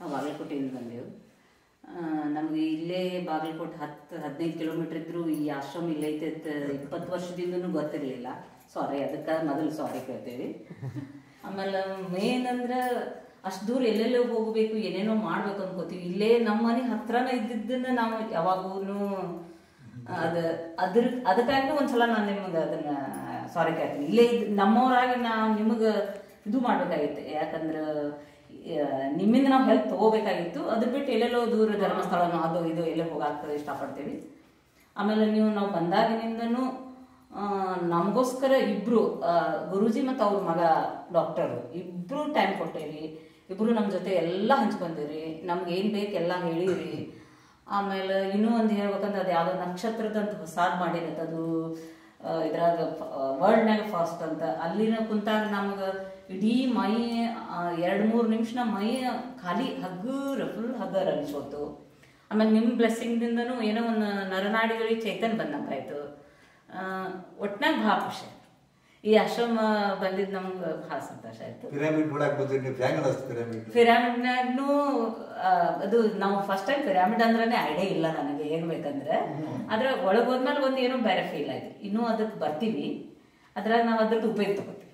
ನಾವು ಬಾಗಲಕೋಟೆಯಿಂದ ಬಂದೆವು ನಮಗೆ ಇಲ್ಲೇ ಬಾಗಲಕೋಟೆ ಹತ್ತು ಹದಿನೈದು ಕಿಲೋಮೀಟರ್ ಇದ್ರು ಈ ಆಶ್ರಮ ಇಲ್ಲೇ ಐತೆ ಅಂತ ಇಪ್ಪತ್ತು ವರ್ಷದಿಂದನೂ ಗೊತ್ತಿರಲಿಲ್ಲ ಸಾರಿ ಅದಕ್ಕೆ ಮೊದಲು ಸಾರಿ ಕೇಳ್ತೇವೆ ಆಮೇಲೆ ಮೇನ್ ಅಂದ್ರೆ ಅಷ್ಟು ದೂರ ಎಲ್ಲೆಲ್ಲೋ ಹೋಗಬೇಕು ಏನೇನೋ ಮಾಡ್ಬೇಕು ಅನ್ಕೋತೀವಿ ಇಲ್ಲೇ ನಮ್ಮ ಮನೆ ಹತ್ರನೇ ಇದ್ದಿದ್ದನ್ನ ನಾವು ಯಾವಾಗೂ ಅದ ಅದ್ರ ಅದಕ್ಕಾಗಿ ಒಂದ್ಸಲ ನಾನು ನಿಮ್ಗೆ ಅದನ್ನ ಸಾರಿ ಕೇಳ್ತೀನಿ ಇಲ್ಲೇ ಇದ್ ನಮ್ಮವರಾಗಿ ನಾವು ನಿಮಗೆ ಇದು ಮಾಡ್ಬೇಕಾಗಿತ್ತು ಯಾಕಂದ್ರೆ ಆ, ನಿಮ್ಮಿಂದ ನಾವು ಹೆಲ್ಪ್ ತಗೋಬೇಕಾಗಿತ್ತು ಅದ್ರ ಬಿಟ್ಟು ಎಲ್ಲೆಲ್ಲೋ ದೂರ ಧರ್ಮಸ್ಥಳನೋ ಅದು ಇದು ಎಲ್ಲೇ ಹೋಗಾಕ ಇಷ್ಟಪಡ್ತೀವಿ ಆಮೇಲೆ ನೀವು ನಾವು ಬಂದಾಗಿನಿಂದನೂ ಆ, ನಮಗೋಸ್ಕರ ಇಬ್ರು ಆ, ಗುರೂಜಿ ಮತ್ತು ಅವ್ರ ಮಗ ಡಾಕ್ಟರ್ ಇಬ್ರು ಟೈಮ್ ಕೊಟ್ಟೇರಿ ಇಬ್ರು ನಮ್ಮ ಜೊತೆ ಎಲ್ಲ ಹಂಚ್ಕೊಂಡಿರಿ ನಮ್ಗೆ ಏನು ಬೇಕು ಎಲ್ಲ ಹೇಳಿರಿ ಆಮೇಲೆ ಇನ್ನೂ ಒಂದು ಹೇಳ್ಬೇಕಂದ್ರೆ ಅದು ಯಾವುದೋ ನಕ್ಷತ್ರದಂತ ಹೊಸಾದ್ ಮಾಡಿರತ್ತೆ ಅದು ಆ, ಇದ್ರಾಗ ವರ್ಲ್ಡ್ನಾಗ ಫಾಸ್ಟ್ ಅಂತ ಅಲ್ಲಿನ ಕುಂತಾಗ ನಮ್ಗೆ ಇಡೀ ಮೈ ಎರಡು ಮೂರು ನಿಮಿಷ ಮೈ ಖಾಲಿ ಹಗ್ಗರ ಫುಲ್ ಹಗ್ಗರ ಅನ್ಸೋತು ಆಮೇಲೆ ನಿಮ್ಮ ಬ್ಲೆಸ್ಸಿಂಗ್ದಿಂದನೂ ಏನೋ ಒಂದು ನರನಾಡಿಗಳಿಗೆ ಚೈತನ್ಯ ಬಂದಂಗಾಯ್ತು ಒಟ್ನಾಗ ಭಾಳ ಖುಷಿ ಆಯ್ತು. ಈ ಆಶ್ರಮ ಬಂದಿದ್ದು ನಮ್ಗೆ ಭಾಳ ಸಂತೋಷ ಆಯ್ತು ಪಿರಾಮಿಡ್ ನೋಡಕ್ ಬಂದ್ರಿ ನೀವು ಹೆಂಗ್ ಅನಿಸ್ತು ಪಿರಾಮಿಡ್ ಪಿರಾಮಿಡ್ನಾಗ್ನು ಅದು ನಾವು ಫಸ್ಟ್ ಟೈಮ್ ಪಿರಾಮಿಡ್ ಅಂದ್ರೇ ಐಡಿಯಾ ಇಲ್ಲ ನನಗೆ ಏನ್ ಬೇಕಂದ್ರೆ ಆದ್ರೆ ಒಳಗೆ ಹೋದ್ಮೇಲೆ ಒಂದು ಏನೋ ಬೇರೆ ಫೀಲ್ ಆಯ್ತು ಇನ್ನೂ ಅದಕ್ಕೆ ಬರ್ತೀವಿ ಅದ್ರಾಗ ನಾವು ಅದ್ರದ್ದು ಉಪಯೋಗ ತಗೋತೀವಿ